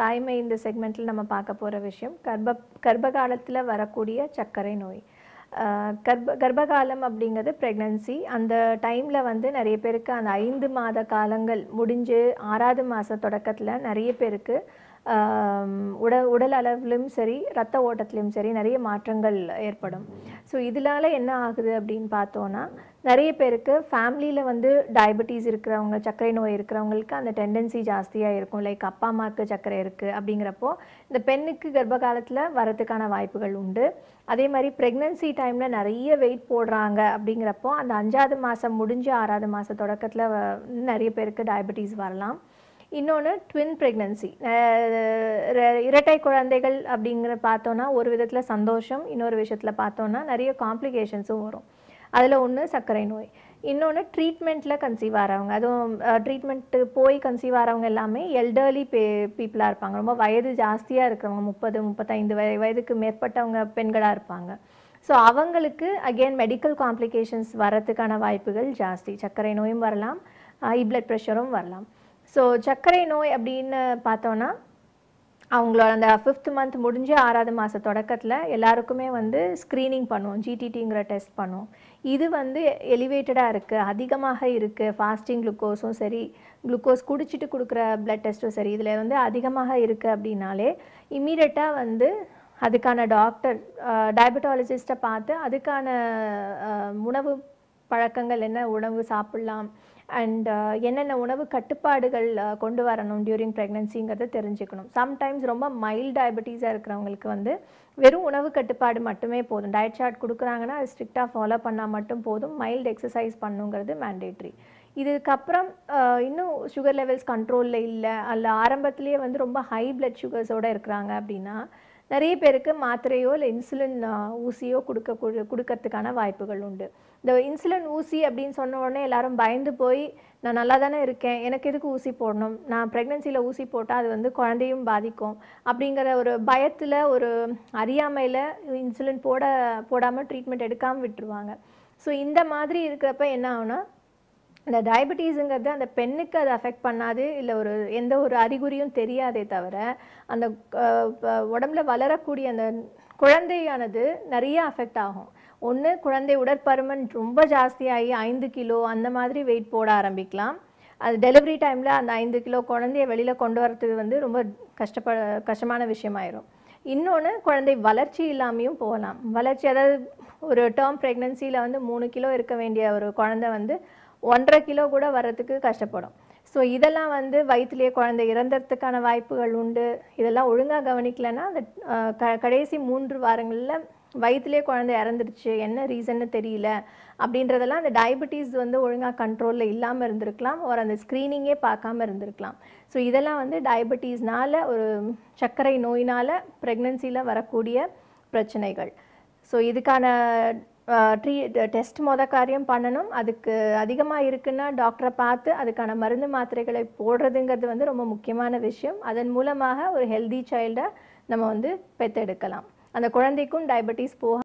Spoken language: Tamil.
தாய்மை இந்த செக்மெண்ட்டில் நம்ம பார்க்க போகிற விஷயம் கர்ப்ப கர்ப்ப காலத்தில் வரக்கூடிய சர்க்கரை நோய் ஆஹ் கர்ப்ப கர்ப்பகாலம் அப்படிங்கிறது ப்ரெக்னன்சி அந்த டைமில் வந்து நிறைய பேருக்கு அந்த ஐந்து மாத காலங்கள் முடிஞ்சு ஆறாவது மாத தொடக்கத்தில் நிறைய பேருக்கு ஆம், உட உடல் அளவிலும் சரி ரத்த ஓட்டத்திலும் சரி நிறைய மாற்றங்கள் ஏற்படும் ஸோ இதனால என்ன ஆகுது அப்படின்னு பார்த்தோன்னா நிறைய பேருக்கு ஃபேமிலியில் வந்து டயபெட்டிஸ் இருக்கிறவங்க சர்க்கரை நோய் இருக்கிறவங்களுக்கு அந்த டெண்டன்சி ஜாஸ்தியாக இருக்கும் லைக் அப்பா அம்மாவுக்கு சர்க்கரை இருக்குது அப்படிங்கிறப்போ இந்த பெண்ணுக்கு கர்ப்ப காலத்தில் வரதுக்கான வாய்ப்புகள் உண்டு அதே மாதிரி ப்ரெக்னன்சி டைமில் நிறைய வெயிட் போடுறாங்க அப்படிங்கிறப்போ அந்த அஞ்சாவது மாதம் முடிஞ்சு ஆறாவது மாத தொடக்கத்தில் நிறைய பேருக்கு டயபெட்டிஸ் வரலாம் இன்னொன்று ட்வின் ப்ரெக்னன்சி இரட்டை குழந்தைகள் அப்படிங்கிற பார்த்தோன்னா ஒரு விதத்தில் சந்தோஷம் இன்னொரு விஷயத்தில் பார்த்தோன்னா நிறைய காம்ப்ளிகேஷன்ஸும் வரும் அதில் ஒன்று சர்க்கரை நோய் இன்னொன்று ட்ரீட்மெண்ட்டில் கன்சீவ் ஆகிறவங்க அதுவும் ட்ரீட்மெண்ட்டு போய் கன்சீவ் ஆகிறவங்க எல்லாமே எல்டர்லி பே பீப்புளாக இருப்பாங்க ரொம்ப வயது ஜாஸ்தியாக இருக்கிறவங்க முப்பது முப்பத்தைந்து வய வயதுக்கு மேற்பட்டவங்க பெண்களாக இருப்பாங்க ஸோ அவங்களுக்கு அகெயின் மெடிக்கல் காம்ப்ளிகேஷன்ஸ் வரதுக்கான வாய்ப்புகள் ஜாஸ்தி சர்க்கரை நோயும் வரலாம் ஹை பிளட் ப்ரெஷரும் வரலாம் ஸோ சர்க்கரை நோய் அப்படின்னு பார்த்தோன்னா அவங்களோட அந்த ஃபிஃப்த் மந்த் முடிஞ்சு ஆறாவது மாத தொடக்கத்தில் எல்லாருக்குமே வந்து ஸ்க்ரீனிங் பண்ணுவோம் ஜிடிடிங்கிற டெஸ்ட் பண்ணுவோம் இது வந்து எலிவேட்டடாக இருக்குது அதிகமாக இருக்குது ஃபாஸ்டிங் குளுக்கோஸும் சரி குளுக்கோஸ் குடிச்சிட்டு கொடுக்குற பிளட் டெஸ்ட்டும் சரி இதில் வந்து அதிகமாக இருக்குது அப்படின்னாலே இம்மீடியட்டாக வந்து அதுக்கான டாக்டர் டயபெட்டாலஜிஸ்ட்டை பார்த்து அதுக்கான அஹ், உணவு பழக்கங்கள் என்ன உணவு சாப்பிட்லாம் அண்ட் என்னென்ன உணவு கட்டுப்பாடுகள் அஹ், கொண்டு வரணும் டியூரிங் ப்ரெக்னன்சிங்கிறத தெரிஞ்சுக்கணும் சம்டைம்ஸ் ரொம்ப மைல்ட் டயபெட்டிஸாக இருக்கிறவங்களுக்கு வந்து வெறும் உணவு கட்டுப்பாடு மட்டுமே போதும் டயட் சார்ட் கொடுக்குறாங்கன்னா அது ஸ்ட்ரிக்டாக ஃபாலோ பண்ணால் மட்டும் போதும் மைல்டு எக்ஸசைஸ் பண்ணுங்கிறது மேண்டேட்ரி இதுக்கப்புறம் அஹ், இன்னும் சுகர் லெவல்ஸ் கண்ட்ரோலில் இல்லை அல்ல ஆரம்பத்திலேயே வந்து ரொம்ப ஹை பிளட் சுகர்ஸோடு இருக்கிறாங்க அப்படின்னா நிறைய பேருக்கு மாத்திரையோ இல்லை இன்சுலின் ஊசியோ கொடுக்க கு- கொடுக்கறதுக்கான வாய்ப்புகள் உண்டு இந்த இன்சுலின் ஊசி அப்படின்னு சொன்ன உடனே எல்லாரும் பயந்து போய் நான் நல்லா தானே இருக்கேன் எனக்கு எதுக்கு ஊசி போடணும் நான் ப்ரெக்னென்சியில் ஊசி போட்டால் அது வந்து குழந்தையும் பாதிக்கும் அப்படிங்கிற ஒரு பயத்தில் ஒரு அறியாமையில் இன்சுலின் போட போடாமல் ட்ரீட்மெண்ட் எடுக்காமல் விட்டுருவாங்க ஸோ இந்த மாதிரி இருக்கிறப்ப என்ன ஆகும்னா இந்த டயபெட்டிஸுங்கிறது அந்த பெண்ணுக்கு அது அஃபெக்ட் பண்ணாது இல்லை ஒரு எந்த ஒரு அறிகுறியும் தெரியாதே தவிர அந்த அஹ், ப- உடம்புல வளரக்கூடிய அந்த குழந்தையானது நிறைய அஃபெக்ட் ஆகும் ஒன்று குழந்தை உடற்பருமன் ரொம்ப ஜாஸ்தியாகி ஐந்து கிலோ அந்த மாதிரி வெயிட் போட ஆரம்பிக்கலாம் அது டெலிவரி டைமில் அந்த ஐந்து கிலோ குழந்தைய வெளியில் கொண்டு வரதுக்கு வந்து ரொம்ப கஷ்டப்பட கஷ்டமான விஷயமாயிரும் இன்னொன்று குழந்தை வளர்ச்சி இல்லாமையும் போகலாம் வளர்ச்சி அதாவது ஒரு டேர்ம் ப்ரெக்னன்சியில் வந்து மூணு கிலோ இருக்க வேண்டிய ஒரு குழந்தை வந்து ஒன்றரை கிலோ கூட வர்றதுக்கு கஷ்டப்படும் ஸோ இதெல்லாம் வந்து வயிற்றுலேயே குழந்தை இறந்தறதுக்கான வாய்ப்புகள் உண்டு இதெல்லாம் ஒழுங்காக கவனிக்கலைன்னா அந்த அஹ், க கடைசி மூன்று வாரங்களில் வயிற்றுலேயே குழந்தை இறந்துருச்சு என்ன ரீசன்னு தெரியல அப்படின்றதெல்லாம் அந்த டயபெட்டிஸ் வந்து ஒழுங்காக கண்ட்ரோலில் இல்லாமல் இருந்திருக்கலாம் ஒரு அந்த ஸ்க்ரீனிங்கே பார்க்காம இருந்திருக்கலாம் ஸோ இதெல்லாம் வந்து டயபெட்டிஸ்னால ஒரு சர்க்கரை நோயினால் ப்ரெக்னென்சியில் வரக்கூடிய பிரச்சனைகள் ஸோ இதுக்கான ட்ரீ டெஸ்ட் மொத காரியம் பண்ணணும் அதுக்கு அதிகமாக இருக்குன்னா டாக்டரை பார்த்து அதுக்கான மருந்து மாத்திரைகளை போடுறதுங்கிறது வந்து ரொம்ப முக்கியமான விஷயம் அதன் மூலமாக ஒரு ஹெல்தி சைல்டை நம்ம வந்து பெற்றெடுக்கலாம் அந்த குழந்தைக்கும் டயபெட்டிஸ் போக